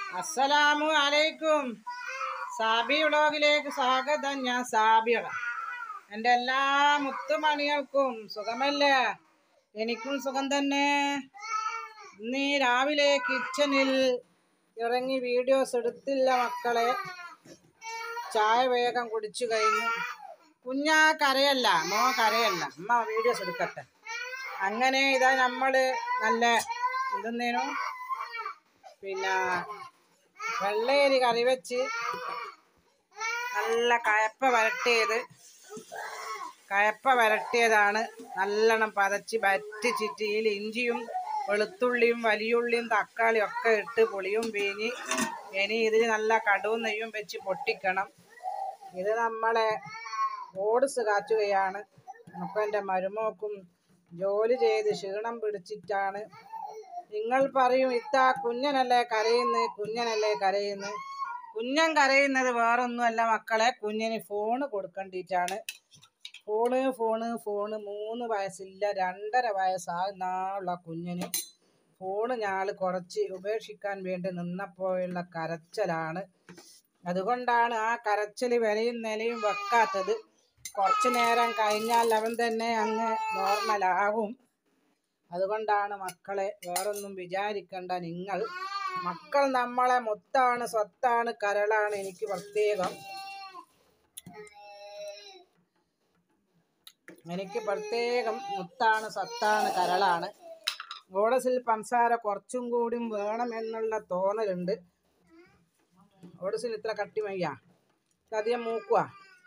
അസ്സലാമു അലൈക്കും സാബി വ്ളോഗിലേക്ക് സ്വാഗതം ഞാൻ സാബിള എൻ്റെ എല്ലാ മുത്തുമണികൾക്കും സുഖമല്ലേ എനിക്കും സുഖം തന്നെ ഇന്ന് ഈ രാവിലെ കിച്ചണിൽ ഇറങ്ങി വീഡിയോസ് എടുത്തില്ല മക്കളെ ചായ വേഗം കുടിച്ചു കഴിഞ്ഞു കുഞ്ഞാ കരയല്ല മോ കരയല്ല അമ്മ വീഡിയോസ് എടുക്കട്ടെ അങ്ങനെ ഇതാ നമ്മള് നല്ല എന്തെന്നേനു പിന്നെ വെള്ളേരി കറി വെച്ച് നല്ല കയപ്പ വരട്ടിയത് കയപ്പ വരട്ടിയതാണ് നല്ലോണം പതച്ച് വറ്റിച്ചിട്ട് ഇതിൽ ഇഞ്ചിയും വെളുത്തുള്ളിയും വലിയുള്ളിയും തക്കാളിയും ഒക്കെ ഇട്ട് പുളിയും പീഞ്ഞ് ഇനി ഇതിൽ നല്ല കടുവും നെയ്യും വെച്ച് പൊട്ടിക്കണം ഇത് നമ്മളെ ഓട്സ് കാച്ചുകയാണ് അപ്പം എൻ്റെ മരുമോക്കും ജോലി ചെയ്ത് ക്ഷീണം പിടിച്ചിട്ടാണ് നിങ്ങൾ പറയും ഇത്ത കുഞ്ഞനല്ലേ കരയുന്നത് കുഞ്ഞനല്ലേ കരയുന്നത് കുഞ്ഞൻ കരയുന്നത് വേറൊന്നുമല്ല മക്കളെ കുഞ്ഞിന് ഫോണ് കൊടുക്കേണ്ടിയിട്ടാണ് ഫോണ് ഫോണ് ഫോണ് മൂന്ന് വയസ്സില്ല രണ്ടര വയസ്സാകുന്നുള്ള കുഞ്ഞിന് ഫോണ് ഞാൾ കുറച്ച് ഉപേക്ഷിക്കാൻ വേണ്ടി നിന്നപ്പോഴുള്ള കരച്ചലാണ് അതുകൊണ്ടാണ് ആ കരച്ചൽ വിലയും നിലയും വെക്കാത്തത് കുറച്ച് നേരം കഴിഞ്ഞാൽ അവൻ തന്നെ അങ്ങ് നോർമലാകും അതുകൊണ്ടാണ് മക്കളെ വേറൊന്നും വിചാരിക്കണ്ട നിങ്ങൾ മക്കൾ നമ്മളെ മുത്താണ് സ്വത്താണ് കരളാണ് എനിക്ക് പ്രത്യേകം എനിക്ക് പ്രത്യേകം മുത്താണ് സ്വത്താണ് കരളാണ് ഓടസിൽ പഞ്ചസാര കുറച്ചും കൂടിയും വേണം എന്നുള്ള തോന്നലുണ്ട് ഓടസിൽ ഇത്ര കട്ടി വയ്യ അധികം മൂക്കുക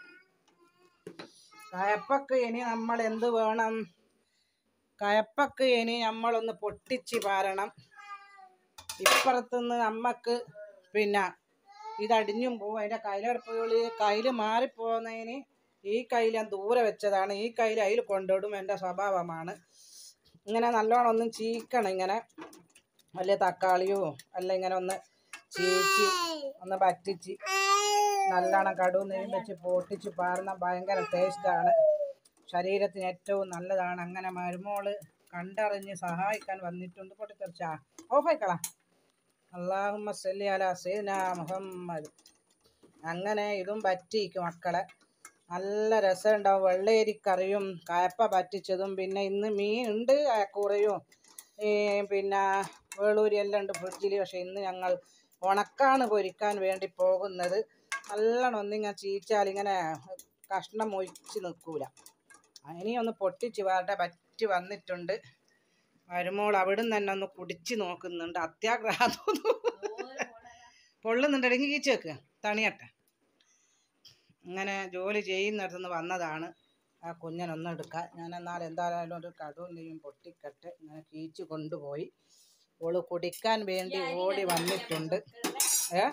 കയപ്പക്ക് ഇനി നമ്മൾ എന്ത് വേണം കയപ്പക്ക് ഇനി നമ്മളൊന്ന് പൊട്ടിച്ച് പാരണം ഇപ്പുറത്തുനിന്ന് നമ്മക്ക് പിന്നെ ഇതടിഞ്ഞും പോവും അതിൻ്റെ കയ്യിലെടുപ്പുകളി കയ്യിൽ മാറിപ്പോകുന്നതിന് ഈ കയ്യിൽ ഞാൻ ദൂരെ വെച്ചതാണ് ഈ കയ്യിൽ അതിൽ കൊണ്ടിടും എൻ്റെ സ്വഭാവമാണ് ഇങ്ങനെ നല്ലോണം ഒന്ന് ചീക്കണം ഇങ്ങനെ വലിയ തക്കാളിയോ അല്ല ഇങ്ങനെ ഒന്ന് ചീച്ച് ഒന്ന് പറ്റിച്ച് നല്ലോണം കടുവും നെയ്യും വെച്ച് പൊട്ടിച്ച് പാർന്ന ഭയങ്കര ടേസ്റ്റാണ് ശരീരത്തിന് ഏറ്റവും നല്ലതാണ് അങ്ങനെ മരുമോള് കണ്ടറിഞ്ഞ് സഹായിക്കാൻ വന്നിട്ടുണ്ട് പൊട്ടിത്തെറിച്ചാ ഓഫായിക്കളാ അള്ളാഹുമ്മ സല്ലി അല സീന മുഹമ്മദ് അങ്ങനെ ഇതും പറ്റിക്കും മക്കളെ നല്ല രസമുണ്ടാവും വെള്ളേരിക്കറിയും കയപ്പ പറ്റിച്ചതും പിന്നെ ഇന്ന് മീൻ ഉണ്ട് അയക്കൂറയും ഈ പിന്നെ വേളൂരി എല്ലാം ഉണ്ട് ഫ്രിഡ്ജിൽ പക്ഷെ ഇന്ന് ഞങ്ങൾ ഉണക്കാണ് പൊരിക്കാൻ വേണ്ടി പോകുന്നത് നല്ലോണം ഒന്നിങ്ങനെ ചീച്ചാൽ ഇങ്ങനെ കഷ്ണം മൊയിച്ച് നിൽക്കൂല ഇനി ഒന്ന് പൊട്ടിച്ച് വരട്ടെ പറ്റി വന്നിട്ടുണ്ട് മരുമോൾ അവിടുന്ന് തന്നെ ഒന്ന് കുടിച്ച് നോക്കുന്നുണ്ട് അത്യാഗ്രഹം പൊള്ളുന്നുണ്ടെങ്കിൽ കീച്ച് വെക്കുക തണിയട്ടെ ഇങ്ങനെ ജോലി ചെയ്യുന്നിടത്തുനിന്ന് വന്നതാണ് ആ കുഞ്ഞനൊന്നും എടുക്കാൻ ഞാൻ എന്നാൽ എന്തായാലും ഒരു കടവും നെയ്യും പൊട്ടിക്കട്ടെ ഇങ്ങനെ കീച്ച് കൊണ്ടുപോയി ഓള് കുടിക്കാൻ വേണ്ടി ഓടി വന്നിട്ടുണ്ട് ഏ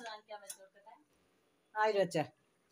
ആയിരം വെച്ചേ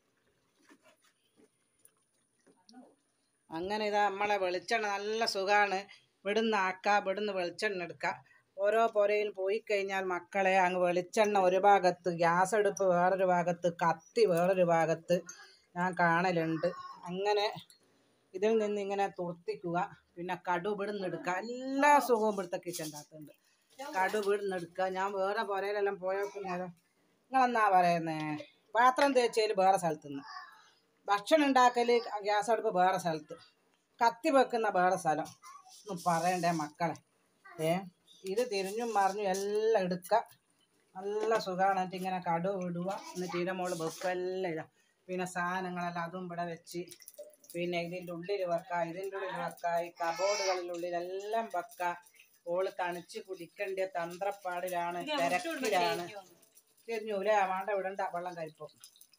അങ്ങനെ ഇതാ നമ്മളെ വെളിച്ചെണ്ണ നല്ല സുഖമാണ് ഇവിടുന്ന് ആക്കാം ഇവിടുന്ന് വെളിച്ചെണ്ണ എടുക്കാം ഓരോ പുരയിൽ പോയി കഴിഞ്ഞാൽ മക്കളെ അങ്ങ് വെളിച്ചെണ്ണ ഒരു ഭാഗത്ത് ഗ്യാസ് അടുപ്പ് വേറൊരു ഭാഗത്ത് കത്തി വേറൊരു ഭാഗത്ത് ഞാൻ കാണലുണ്ട് അങ്ങനെ ഇതിൽ നിന്ന് ഇങ്ങനെ തുർത്തിക്കുക പിന്നെ കടു ഇവിടുന്ന് എടുക്കുക എല്ലാ സുഖവും ഇവിടുത്തെ കിച്ചൻ്റെ അകത്തുണ്ട് കടു ഇവിടുന്ന് എടുക്കുക ഞാൻ വേറെ പുരയിലെല്ലാം പോയപ്പോൾ നേരം നിങ്ങളെന്നാ പറയുന്നേ പാത്രം തേച്ചതിൽ വേറെ സ്ഥലത്ത് നിന്ന് ഭക്ഷണം ഉണ്ടാക്കൽ ഗ്യാസ് അടുപ്പ് വേറെ സ്ഥലത്ത് കത്തി വെക്കുന്ന വേറെ സ്ഥലം ഒന്നും പറയണ്ടേ മക്കളെ ഏ ഇത് തിരിഞ്ഞും മറിഞ്ഞും എല്ലാം എടുക്കുക നല്ല സുഖമാണ് എന്നിട്ട് ഇങ്ങനെ കടുവ് വിടുക എന്നിട്ട് ഇതിൻ്റെ മുകളിൽ വെക്കെല്ലാം ഇതാ പിന്നെ സാധനങ്ങളെല്ലാം അതും ഇവിടെ വെച്ച് പിന്നെ ഇതിൻ്റെ ഉള്ളിൽ വെക്കുക ഇതിൻ്റെ ഉള്ളിൽ വെക്കുക ഈ കബോർഡുകളിലുള്ളിലെല്ലാം വെക്കുക ഓള് തണിച്ച് കുടിക്കേണ്ട തന്ത്രപ്പാടിലാണ് തിരക്കിലാണ് തിരിഞ്ഞൂലേ വേണ്ട വിടണ്ട വെള്ളം കഴിപ്പോ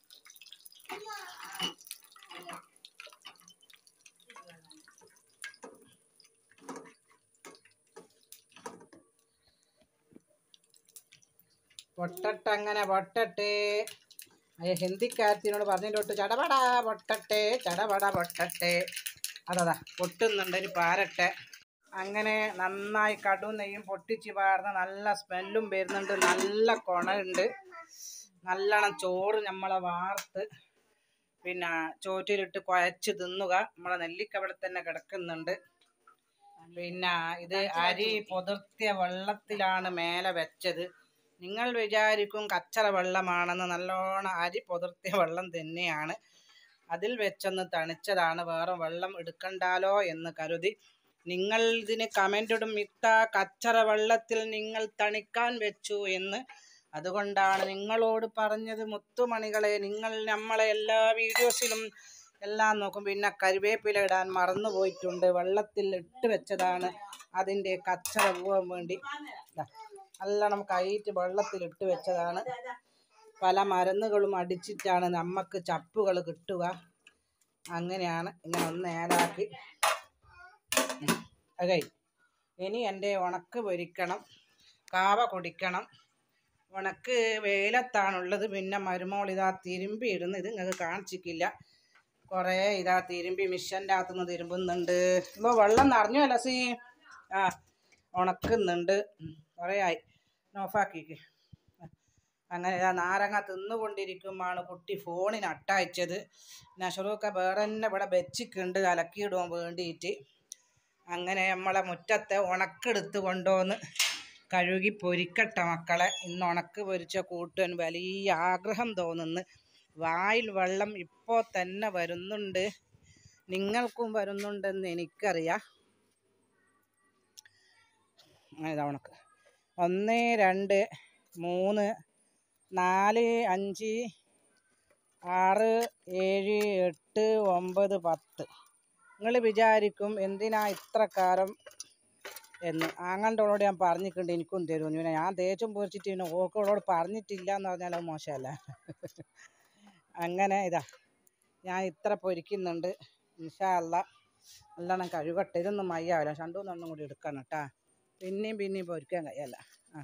പൊട്ടട്ടെ അങ്ങനെ പൊട്ടട്ടെ അയ്യ ഹിന്ദിക്കാരത്തിനോട് പറഞ്ഞിട്ട് ചടപട പൊട്ടട്ടെ ചടപട പൊട്ടട്ടെ അതതാ പൊട്ടുന്നുണ്ട് ഒരു പാരട്ടെ അങ്ങനെ നന്നായി കടും നെയ്യും പൊട്ടിച്ച് പാർന്ന് നല്ല സ്മെല്ലും വരുന്നുണ്ട് നല്ല കൊണയുണ്ട് നല്ലോണം ചോറ് നമ്മളെ വാർത്ത് പിന്നെ ചോറ്റിലിട്ട് കുഴച്ച് തിന്നുക നമ്മളെ നെല്ലിക്ക അവിടെ തന്നെ കിടക്കുന്നുണ്ട് പിന്നെ ഇത് അരി പൊതിർത്തിയ വെള്ളത്തിലാണ് മേലെ വെച്ചത് നിങ്ങൾ വിചാരിക്കും കച്ചറ വെള്ളമാണെന്ന് നല്ലോണം അരി പുതിർത്തിയ വെള്ളം തന്നെയാണ് അതിൽ വെച്ചൊന്ന് തണിച്ചതാണ് വേറെ വെള്ളം എടുക്കണ്ടാലോ എന്ന് കരുതി നിങ്ങൾ ഇതിന് കമൻ്റ് ഇടും ഇത്ത കച്ചറ വെള്ളത്തിൽ നിങ്ങൾ തണിക്കാൻ വെച്ചു എന്ന് അതുകൊണ്ടാണ് നിങ്ങളോട് പറഞ്ഞത് മുത്തുമണികളെ നിങ്ങൾ നമ്മളെ എല്ലാ വീഡിയോസിലും എല്ലാം നോക്കും പിന്നെ കരുവേപ്പില ഇടാൻ മറന്നു പോയിട്ടുണ്ട് വെള്ളത്തിൽ ഇട്ട് വെച്ചതാണ് അതിൻ്റെ കച്ചറ പോകാൻ വേണ്ടി ദാ, നല്ലോണം കൈയിട്ട് വെള്ളത്തിൽ ഇട്ട് വെച്ചതാണ് പല മരുന്നുകളും അടിച്ചിട്ടാണ് നമുക്ക് ചപ്പുകൾ കിട്ടുക അങ്ങനെയാണ് ഇങ്ങനെ ഒന്ന് നേരാക്കി അതെ ഇനി എൻ്റെ ഉണക്ക് പൊരിക്കണം കാവ കുടിക്കണം ഉണക്ക് വെയിലത്താണുള്ളത് പിന്നെ മരുമോൾ ഇതാ തിരുമ്പി ഇടുന്നു ഇത് നിങ്ങൾക്ക് കാണിച്ചിട്ടില്ല കുറേ ഇതാ തിരുമ്പി മിഷൻ്റെ അകത്തുനിന്ന് തിരുമ്പുന്നുണ്ട് ഇപ്പോൾ വെള്ളം നിറഞ്ഞു അല്ല സീ ആ ഉണക്കുന്നുണ്ട് ഉം, കുറേ ആയി ഓഫാക്കിക്ക് അങ്ങനെ ഇതാ നാരങ്ങ തിന്നുകൊണ്ടിരിക്കുമ്പോഴാണ് കുട്ടി ഫോണിന് അട്ടയച്ചത് നഷറൂക്ക വേറെ തന്നെ ഇവിടെ വെച്ചിട്ടുണ്ട് അലക്കിയിടുവാൻ വേണ്ടിയിട്ട് അങ്ങനെ നമ്മളെ മുറ്റത്തെ ഉണക്കെടുത്ത് കൊണ്ടുവന്ന് കഴുകി പൊരിക്കട്ടെ മക്കളെ ഇന്ന് ഉണക്ക് പൊരിച്ച കൂട്ടാൻ വലിയ ആഗ്രഹം തോന്നുന്നു വായിൽ വെള്ളം ഇപ്പോൾ തന്നെ വരുന്നുണ്ട് നിങ്ങൾക്കും വരുന്നുണ്ടെന്ന് എനിക്കറിയാം അങ്ങനെ ഇതാ ഉണക്ക് ഒന്ന് രണ്ട് മൂന്ന് നാല് അഞ്ച് ആറ് ഏഴ് എട്ട് ഒമ്പത് പത്ത് നിങ്ങൾ വിചാരിക്കും എന്തിനാ ഇത്ര കാരം എന്ന് ആങ്ങണ്ടോളോട് ഞാൻ പറഞ്ഞിട്ടുണ്ട് എനിക്കും തരുമെന്ന് പിന്നെ ഞാൻ തേച്ചും പൊരിച്ചിട്ട് പിന്നെ ഓക്കോളോട് പറഞ്ഞിട്ടില്ല എന്ന് പറഞ്ഞാൽ അത് മോശമല്ല അങ്ങനെ ഇതാ ഞാൻ ഇത്ര പൊരിക്കുന്നുണ്ട് ഇൻഷാല്ല നല്ലോണം കഴുകട്ടെ ഇതൊന്നും മയ്യാവില്ല രണ്ടുമൂന്നെണ്ണം കൂടി എടുക്കണം കേട്ടാ പിന്നെയും പിന്നെയും പൊരിക്കാൻ കഴിയല്ല ആ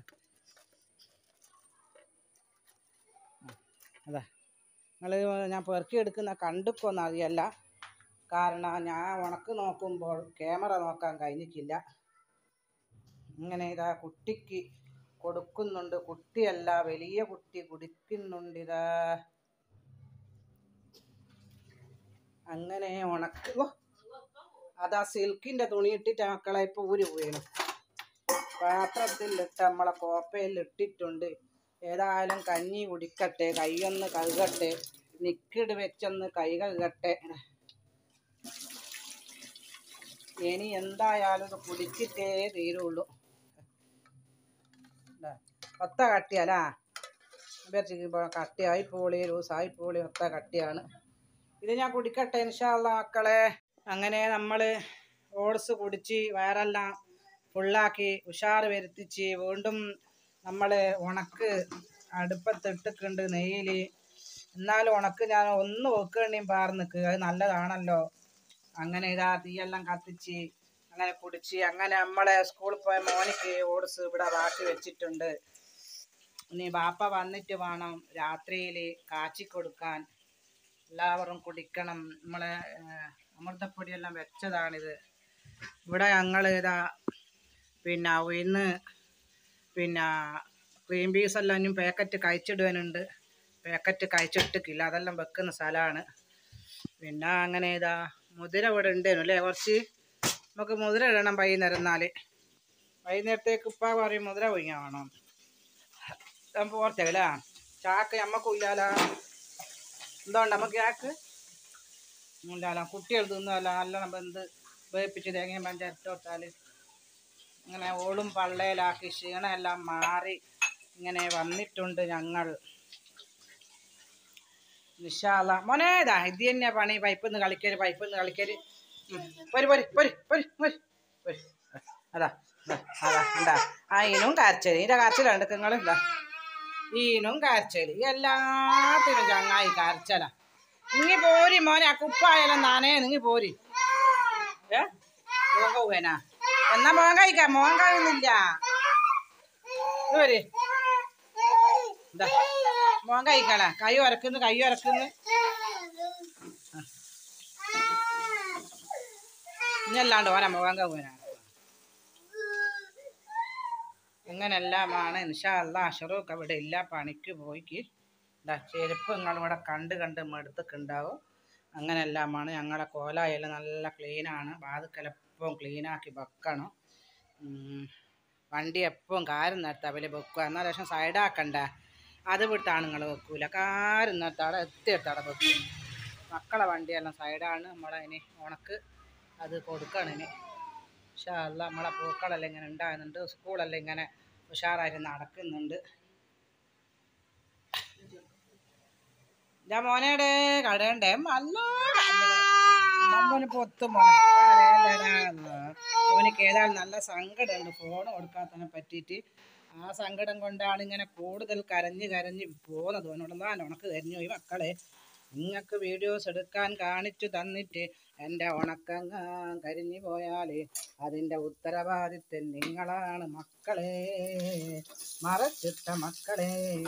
അതാ നിങ്ങൾ ഞാൻ പെറുക്കി എടുക്കുന്ന കണ്ടിക്കൊന്നും അറിയല്ല കാരണം ഞാൻ ഉണക്ക് നോക്കുമ്പോൾ ക്യാമറ നോക്കാൻ കഴിഞ്ഞിട്ടില്ല ഇങ്ങനെ ഇതാ കുട്ടിക്ക് കൊടുക്കുന്നുണ്ട് കുട്ടിയല്ല വലിയ കുട്ടി കുടിക്കുന്നുണ്ട് ഇതാ അങ്ങനെ ഉണക്ക് ഓ അതാ സിൽക്കിൻ്റെ തുണി ഇട്ടിട്ട് മക്കളെ ഇപ്പോൾ ഊരി പോയിണ് പാത്രത്തിലിട്ട് നമ്മളെ കോപ്പയിൽ ഇട്ടിട്ടുണ്ട് ഏതായാലും കഞ്ഞി കുടിക്കട്ടെ കൈയൊന്ന് കഴുകട്ടെ നിക്കിട് വെച്ചൊന്ന് കൈ കഴുകട്ടെ ഇനി എന്തായാലും ഇത് കുടിച്ചിട്ടേ തീരുള്ളൂ ദാ, ഒത്ത കട്ടിയല്ലാ വിചാരിച്ചിരിക്കുമ്പോൾ കട്ടിയായി പോളി ലൂസായി പോളി ഒത്ത കട്ടിയാണ് ഇത് ഞാൻ കുടിക്കട്ടെ ഇൻഷാല്ല മക്കളെ അങ്ങനെ നമ്മൾ ഓട്സ് കുടിച്ച് വയറെല്ലാം ഫുള്ളാക്കി ഉഷാറ് വരുത്തിച്ച് വീണ്ടും നമ്മൾ ഉണക്ക് അടുപ്പത്തിട്ടിട്ടുണ്ട് നെയ്യിൽ എന്നാലും ഉണക്ക് ഞാൻ ഒന്ന് വെക്കുകയും പാർന്ന് നിൽക്കുക അത് നല്ലതാണല്ലോ അങ്ങനെ ഇതാ തീയെല്ലാം കത്തിച്ച് അങ്ങനെ കുടിച്ച് അങ്ങനെ നമ്മളെ സ്കൂളിൽ പോയ മോനിക്ക് ഓട്സ് ഇവിടെ ബാക്കി വെച്ചിട്ടുണ്ട് ഇനി ബാപ്പ വന്നിട്ട് വേണം രാത്രിയിൽ കാച്ചി കൊടുക്കാൻ എല്ലാവരും കുടിക്കണം നമ്മളെ ഏഹ്, അമൃതപ്പൊടിയെല്ലാം വെച്ചതാണിത് ഇവിടെ ഞങ്ങൾ ഇതാ പിന്നെ ഉയർന്ന് പിന്നെ ക്രീം പീസ് എല്ലാം ഇനി പാക്കറ്റ് കഴിച്ചിടുവാനുണ്ട് പാക്കറ്റ് കഴിച്ചിട്ടിട്ടില്ല അതെല്ലാം വെക്കുന്ന സ്ഥലമാണ് പിന്നെ അങ്ങനെ ഇതാ മുതിര ഇവിടെ ഉണ്ടേനു അല്ലേ കുറച്ച് നമുക്ക് മുതിര ഇടണം വൈകുന്നേരം എന്നാൽ വൈകുന്നേരത്തേക്ക് ഉപ്പ പറയും മുതിര പൊയ്യാൻ വേണം നമുക്ക് ഓർത്തേക്കല്ലേ ചാക്ക് നമ്മക്കും ഇല്ലാലോ എന്തുകൊണ്ട് നമുക്ക് ചാക്ക് ഇല്ലാലോ കുട്ടികൾ തിന്നുമല്ല നല്ലോണം വെന്ത് വേപ്പിച്ച് തേങ്ങയും പഞ്ചായത്ത് തൊട്ടാൽ ഇങ്ങനെ ഓളും പള്ളയിലാക്കി ക്ഷീണമെല്ലാം മാറി ഇങ്ങനെ വന്നിട്ടുണ്ട് ഞങ്ങൾ നിശാല മോനെ ഇതാ ഇത് തന്നെ പണി പൈപ്പിൽ നിന്ന് കളിക്കല് പൈപ്പിൽ നിന്ന് കളിക്കല് ഉം. പോര് പോര് പോര് പോര് പോര് പോര് അതാ ദാ, അതാ ഉണ്ടാ ആ ഈനും കരച്ചല് ഇതിൻ്റെ കരച്ചിലുണ്ട് നിങ്ങൾ ഇതാ ഈനും കരച്ചല് എല്ലാത്തിനും ചങ്ങായി കരച്ചല ഇങ്ങി പോരി മോനെ ആ കുപ്പായാലും നാനേ നിങ്ങി പോരി ഏ മോൻ കൗവേനാ എന്നാ മോൻ കഴിക്കാം മോൻ കഴിയുന്നില്ല ഇത് വരെ ഇതാ മോൻ കഴിക്കള കൈ ഉരക്കുന്നു കൈ ഉരക്കുന്നു ഇനിയല്ലാണ്ട് ഓന മോൻ കൗവേനാ ഇങ്ങനെല്ലാമാണ് ഇൻഷാല്ല അഷറൂക്ക് അവിടെ ഇല്ല പണിക്ക് പോയിക്ക് ഇതാ ചെരുപ്പ് നിങ്ങളിവിടെ കണ്ട് കണ്ട് മടുത്തൊക്കെണ്ടാവും അങ്ങനെല്ലാമാണ് ഞങ്ങളെ കോലായാലും നല്ല ക്ലീനാണ് വാതുക്കലപ്പം ക്ലീനാക്കി വെക്കണം ഉം. വണ്ടി എപ്പം കാര്യം നിർത്താം അവര് വെക്കുക എന്നാൽ ലക്ഷം സൈഡാക്കണ്ട അത് വിട്ടാണ് നിങ്ങൾ വെക്കൂല കാര്യം നിർത്താടെ എത്തിയെടുത്താടെ വെക്കും മക്കളെ വണ്ടിയെല്ലാം സൈഡാണ് നമ്മളതിന് ഉണക്ക് അത് കൊടുക്കണം ഇനി പക്ഷേ അല്ല നമ്മളെ പൂക്കളെല്ലാം ഇങ്ങനെ ഉണ്ടാകുന്നുണ്ട് സ്കൂളെല്ലാം ഇങ്ങനെ ഉഷാറായിട്ട് നടക്കുന്നുണ്ട് ഞാൻ മോനേടെ കടയണ്ടേ നല്ല നമ്മന് പൊത്തു മോനെ ഓനിക്ക് ഏതായാലും നല്ല സങ്കടമുണ്ട് ഫോൺ കൊടുക്കാത്തതിനെ പറ്റിയിട്ട് ആ സങ്കടം കൊണ്ടാണ് ഇങ്ങനെ കൂടുതൽ കരഞ്ഞ് കരഞ്ഞ് പോകുന്നത് ഓനോട് ഞാൻ ഉണക്ക് കരഞ്ഞു ഈ മക്കളെ നിങ്ങൾക്ക് വീഡിയോസ് എടുക്കാൻ കാണിച്ചു തന്നിട്ട് എൻ്റെ ഉണക്കങ്ങ കരിഞ്ഞു പോയാൽ അതിൻ്റെ ഉത്തരവാദിത്വം നിങ്ങളാണ് മക്കളെ മറച്ചിട്ട മക്കളെ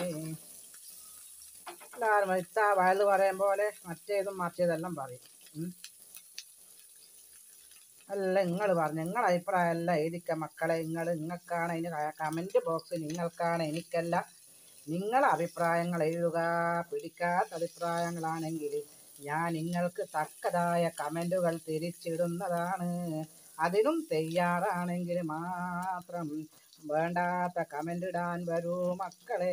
എല്ലാവരും ഇത്ത വയല് പറയും പോലെ മറ്റേതും മറ്റേതെല്ലാം പറയും ഉം. അല്ല നിങ്ങൾ പറഞ്ഞു നിങ്ങളെ അഭിപ്രായം അല്ല എഴുതിക്ക മക്കളെ നിങ്ങൾ നിങ്ങൾക്കാണ് അതിന് കമൻറ്റ് ബോക്സ് നിങ്ങൾക്കാണ് എനിക്കല്ല നിങ്ങളെ അഭിപ്രായങ്ങൾ എഴുതുക പിടിക്കാത്ത അഭിപ്രായങ്ങളാണെങ്കിൽ ഞാൻ നിങ്ങൾക്ക് തക്കതായ കമൻറ്റുകൾ തിരിച്ചിടുന്നതാണ് അതിനും തയ്യാറാണെങ്കിൽ മാത്രം വേണ്ടാത്ത കമൻ്റ് ഇടാൻ വരൂ മക്കളെ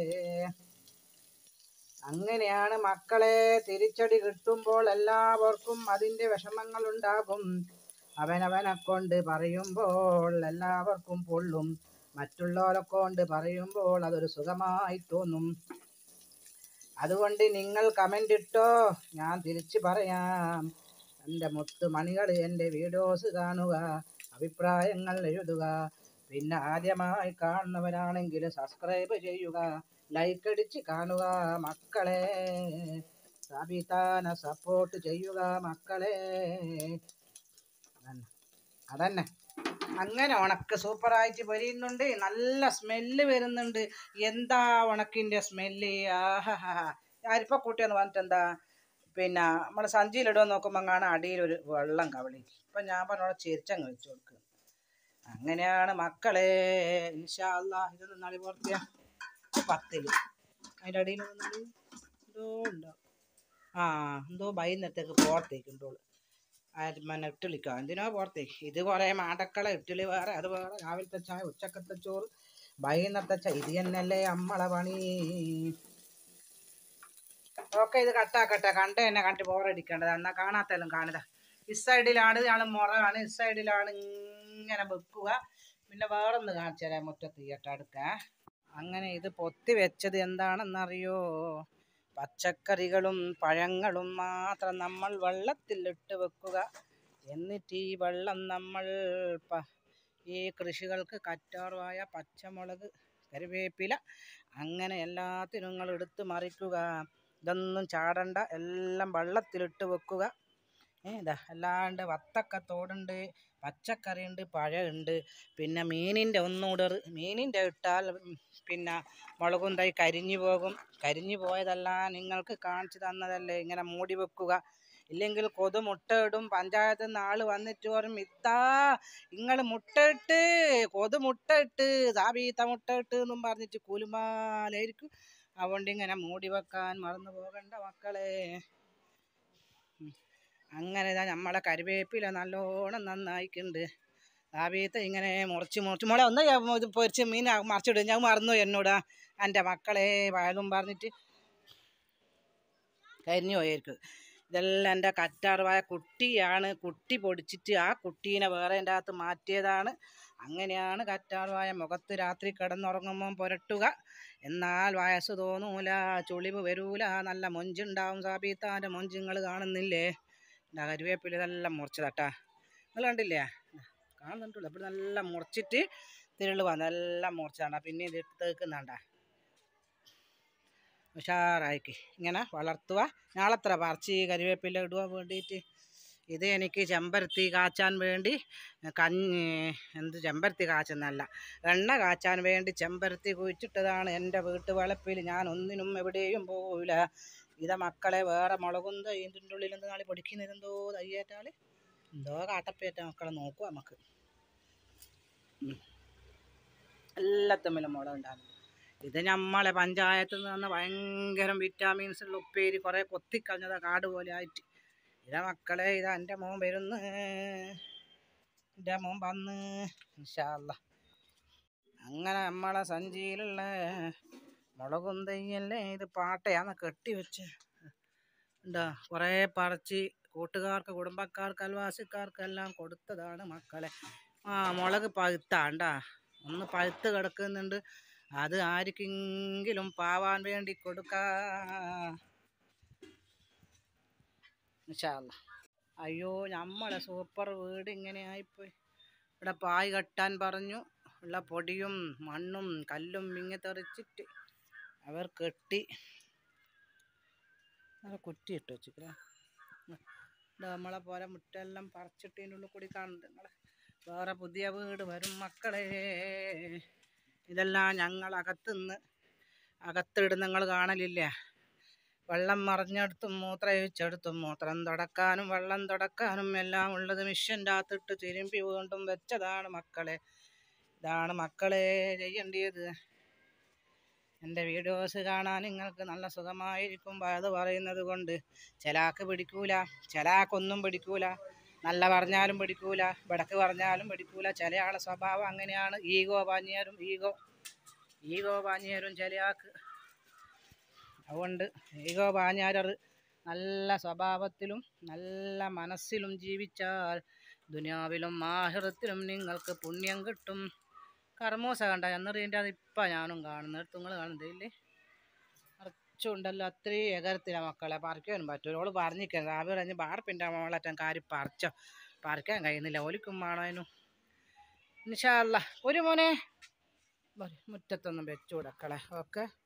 അങ്ങനെയാണ് മക്കളെ തിരിച്ചടി കിട്ടുമ്പോൾ എല്ലാവർക്കും അതിൻ്റെ വിഷമങ്ങളുണ്ടാകും അവനവനെ കൊണ്ട് പറയുമ്പോൾ എല്ലാവർക്കും പൊള്ളും മറ്റുള്ളവരെ കൊണ്ട് പറയുമ്പോൾ അതൊരു സുഖമായി തോന്നും അതുകൊണ്ട് നിങ്ങൾ കമൻ്റ് ഇട്ടോ ഞാൻ തിരിച്ചു പറയാം എൻ്റെ മുത്തുമണികൾ എൻ്റെ വീഡിയോസ് കാണുക അഭിപ്രായങ്ങൾ എഴുതുക പിന്നെ ആദ്യമായി കാണുന്നവരാണെങ്കിൽ സബ്സ്ക്രൈബ് ചെയ്യുക ലൈക്ക് അടിച്ച് കാണുക മക്കളെ സാബിത്താനെ സപ്പോർട്ട് ചെയ്യുക മക്കളെ അതന്നെ. അതന്നെ അങ്ങനെ ഉണക്ക് സൂപ്പറായിട്ട് വരുന്നുണ്ട് നല്ല സ്മെല്ല് വരുന്നുണ്ട് എന്താ ഉണക്കിൻ്റെ സ്മെല്ല് ആഹാ അരിപ്പ കൂട്ടിയെന്ന് പറഞ്ഞിട്ട് എന്താ പിന്നെ നമ്മൾ സഞ്ചിയിലിടുക നോക്കുമ്പോൾ കാണാൻ അടിയിലൊരു വെള്ളം കവളി ഇപ്പം ഞാൻ പറഞ്ഞോളെ ചിരിച്ചങ്ങ് വെച്ച് കൊടുക്കുക അങ്ങനെയാണ് മക്കളെ ഇൻഷാ അല്ലാ ഇതൊന്നും നാളെ പുറത്തിയാ പത്തില് അതിൻ്റെ അടിയിൽ നിന്നാല് എന്തോ ഉണ്ടോ ആ എന്തോ വൈകുന്നേരത്തേക്ക് പുറത്തേക്ക് ഉണ്ടോളൂ പിന്നെ ഇട്ടിളിക്കോ എന്തിനോ പുറത്തേക്ക് ഇത് കുറേ മാടക്കള ഇട്ടിളി വേറെ അത് വേറെ രാവിലത്തെ ചായ ഉച്ചക്കത്തെ ചോറ് വൈകുന്നേരത്തെ ചായ ഇത് തന്നെയല്ലേ നമ്മളെ പണി ഓക്കെ ഇത് കട്ടാക്കട്ടെ കണ്ട് തന്നെ കണ്ട് ബോറടിക്കേണ്ടത് എന്നാൽ കാണാത്തെല്ലാം കാണുക ഈ സൈഡിലാണ് ഞങ്ങൾ മുറകാണ് ഈ സൈഡിലാണ് ഇങ്ങനെ വെക്കുക പിന്നെ വേറൊന്ന് കാണിച്ചു തരാം മുറ്റത്ത് തീയട്ട അടുക്ക അങ്ങനെ ഇത് പൊത്തി വെച്ചത് എന്താണെന്നറിയോ പച്ചക്കറികളും പഴങ്ങളും മാത്രം നമ്മൾ വെള്ളത്തിലിട്ട് വെക്കുക എന്നിട്ട് ഈ വെള്ളം നമ്മൾ പ- ഈ കൃഷികൾക്ക് കറ്റാറുവായ പച്ചമുളക് കറിവേപ്പില അങ്ങനെ എല്ലാത്തിനും നിങ്ങൾ എടുത്ത് മറിക്കുക ഇതൊന്നും ചാടണ്ട എല്ലാം വെള്ളത്തിലിട്ട് വെക്കുക ഏ, ഇതാ അല്ലാണ്ട് വത്തക്ക തോടുണ്ട് പച്ചക്കറിയുണ്ട് പഴമുണ്ട് പിന്നെ മീനിൻ്റെ ഒന്നുകൂടെ ഒരു- മീനിൻ്റെ ഇട്ടാൽ ഉം, പിന്നെ മുളകും തൈ കരിഞ്ഞു പോകും കരിഞ്ഞു പോയതല്ല നിങ്ങൾക്ക് കാണിച്ചു തന്നതല്ലേ ഇങ്ങനെ മൂടി വെക്കുക ഇല്ലെങ്കിൽ കൊതു മുട്ടയിടും പഞ്ചായത്തിൽ നിന്ന് ആള് വന്നിട്ട് പറയും ഇത്താ നിങ്ങൾ മുട്ടയിട്ട് കൊതു മുട്ടയിട്ട് സാബീത്ത മുട്ടയിട്ട് എന്നും പറഞ്ഞിട്ട് കുലുമാലായിരിക്കും അതുകൊണ്ട് ഇങ്ങനെ മൂടി വെക്കാൻ മറന്നു പോകണ്ട മക്കളെ ഉം. അങ്ങനെ ഇതാ നമ്മളെ കറിവേപ്പില നല്ലോണം നന്നായിക്കുണ്ട് സാബീത്ത ഇങ്ങനെ മുറിച്ച് മുറിച്ച് മോളെ ഒന്ന് ഞാൻ ഇത് പൊരിച്ച് മീൻ മറിച്ചിടും ഞാൻ മറന്നു എന്നോട് എൻ്റെ മക്കളെ വയലും പറഞ്ഞിട്ട് കരിഞ്ഞു പോയിരിക്കും ഇതെല്ലാം എൻ്റെ കറ്റാറുവായ കുട്ടിയാണ് കുട്ടി പൊടിച്ചിട്ട് ആ കുട്ടീനെ വേറെ എൻ്റെ അകത്ത് മാറ്റിയതാണ് അങ്ങനെയാണ് കറ്റാറുവായ മുഖത്ത് രാത്രി കിടന്നുറങ്ങുമ്പം പുരട്ടുക എന്നാൽ വയസ്സ് തോന്നൂല ചുളിവ് വരൂല നല്ല മൊഞ്ചുണ്ടാവും സാബീത്താൻ്റെ മൊഞ്ച് നിങ്ങൾ കാണുന്നില്ലേ എന്താ കരുവേപ്പില ഇതെല്ലാം മുറിച്ചതാട്ടാ നിങ്ങൾ കണ്ടില്ലേ ദാ, കാണുന്നുണ്ടല്ലോ അപ്പോൾ നല്ല മുറിച്ചിട്ട് തിരുള് വന്ന് എല്ലാം മുറിച്ചാണ്ട പിന്നെ ഇത് തേക്കുന്നാണ്ട ഉഷാറായിക്ക് ഇങ്ങനെ വളർത്തുക നാളെത്ര പറിച്ച് കരിവേപ്പില ഇടുക വേണ്ടിയിട്ട് ഇത് എനിക്ക് ചെമ്പരത്തി കാച്ചാൻ വേണ്ടി കഞ്ഞി എന്ത് ചെമ്പരത്തി കാച്ചുന്നല്ല എണ്ണ കാച്ചാൻ വേണ്ടി ചെമ്പരത്തി കുഴിച്ചിട്ടതാണ് എൻ്റെ വീട്ടു വളപ്പിൽ ഞാൻ ഒന്നിനും എവിടെയും പോവില്ല ഇത മക്കളെ വേറെ മുളകും ഇതിൻ്റെ ഉള്ളിൽ എന്ത് നാളെ പൊടിക്കുന്നത് എന്തോ തയ്യേറ്റാൽ എന്തോ കാട്ടപ്പേറ്റ മക്കളെ നോക്കുക നമുക്ക് ഉം. എല്ലാത്തമ്മിലും മുളക് ഉണ്ടാകും ഇത് നമ്മളെ പഞ്ചായത്തിൽ നിന്ന് തന്ന ഭയങ്കര വിറ്റാമിൻസ് ഉള്ള ഉപ്പേരി കുറേ കൊത്തിക്കളഞ്ഞതാ കാട് പോലെ ആയിട്ട് ഇതാ മക്കളെ ഇതാ എൻ്റെ മോൻ വരുന്നു എൻ്റെ മോൻ വന്ന് ഇൻഷാ അല്ലാ അങ്ങനെ നമ്മളെ സഞ്ചിയിലുള്ള മുളകും തയ്യല്ലേ ഇത് പാട്ടയാന്ന് കെട്ടി വെച്ച് എന്താ കുറേ പറിച്ച് കൂട്ടുകാർക്ക് കുടുംബക്കാർക്ക് അയൽവാസിക്കാർക്കെല്ലാം കൊടുത്തതാണ് മക്കളെ ആ മുളക് പഴുത്താണ്ടാ ഒന്ന് പഴുത്ത് കിടക്കുന്നുണ്ട് അത് ആർക്കെങ്കിലും പാവാൻ വേണ്ടി കൊടുക്കാ ഇൻഷാല്ലാ. അയ്യോ നമ്മളെ സൂപ്പർ വീട് ഇങ്ങനെ ആയിപ്പോയി ഇവിടെ പായ് കെട്ടാൻ പറഞ്ഞു ഉള്ള പൊടിയും മണ്ണും കല്ലും ഇങ്ങ തെറിച്ചിട്ട് അവർ കെട്ടി നല്ല കുറ്റി ഇട്ട് വെച്ചിട്ട് നമ്മളെ പോലെ മുട്ടെല്ലാം പറിച്ചിട്ടതിൻ്റെ ഉള്ളിൽ കൂടി കാണുന്നുണ്ട് നിങ്ങളെ വേറെ പുതിയ വീട് വരും മക്കളെ ഇതെല്ലാം ഞങ്ങൾ അകത്തുനിന്ന് അകത്തിടുന്ന നിങ്ങൾ കാണലില്ലേ വെള്ളം മറിഞ്ഞെടുത്തും മൂത്രം ഒഴിച്ചെടുത്തും മൂത്രം തുടക്കാനും വെള്ളം തുടക്കാനും എല്ലാം ഉള്ളത് മിഷ്യൻ്റെ അകത്തിട്ട് തിരുമ്പി വീണ്ടും വെച്ചതാണ് മക്കളെ ഇതാണ് മക്കളെ ചെയ്യേണ്ടത് എൻ്റെ വീഡിയോസ് കാണാൻ നിങ്ങൾക്ക് നല്ല സുഖമായിരിക്കും അത് പറയുന്നത് കൊണ്ട് ചിലാക്ക് പിടിക്കൂല ചിലാക്കൊന്നും പിടിക്കൂല നല്ല പറഞ്ഞാലും പിടിക്കൂല വടക്ക് പറഞ്ഞാലും പിടിക്കൂല ചില ആളെ സ്വഭാവം അങ്ങനെയാണ് ഈഗോ പാഞ്ഞേരും ഈഗോ ഈഗോ പാഞ്ഞേരും ചില ആൾക്ക് അതുകൊണ്ട് ഈഗോ പാഞ്ഞാരർ നല്ല സ്വഭാവത്തിലും നല്ല മനസ്സിലും ജീവിച്ചാൽ ദുനിയാവിലും ആഹിറത്തിലും നിങ്ങൾക്ക് പുണ്യം കിട്ടും കർമ്മൂസ കണ്ട എന്നറിയൻ്റെ അത് ഇപ്പം ഞാനും കാണുന്നത് നിങ്ങൾ കാണുന്നില്ലേ ഉണ്ടല്ലോ അത്രയും ഏകരത്തില മക്കളെ പറിക്കാനും പറ്റൂല ഓള് പറഞ്ഞിരിക്കുന്നത് രാവിലെ പറഞ്ഞ് ബാർപ്പിൻ്റെ മോളറ്റം കാര്യം പറിച്ചോ പറിക്കാൻ കഴിയുന്നില്ല ഓലിക്കും വേണേനും നിഷാല്ല ഒരു മോനെ ബറി, മുറ്റത്തൊന്നും വെച്ചു കൊടുക്കളെ ഓക്കെ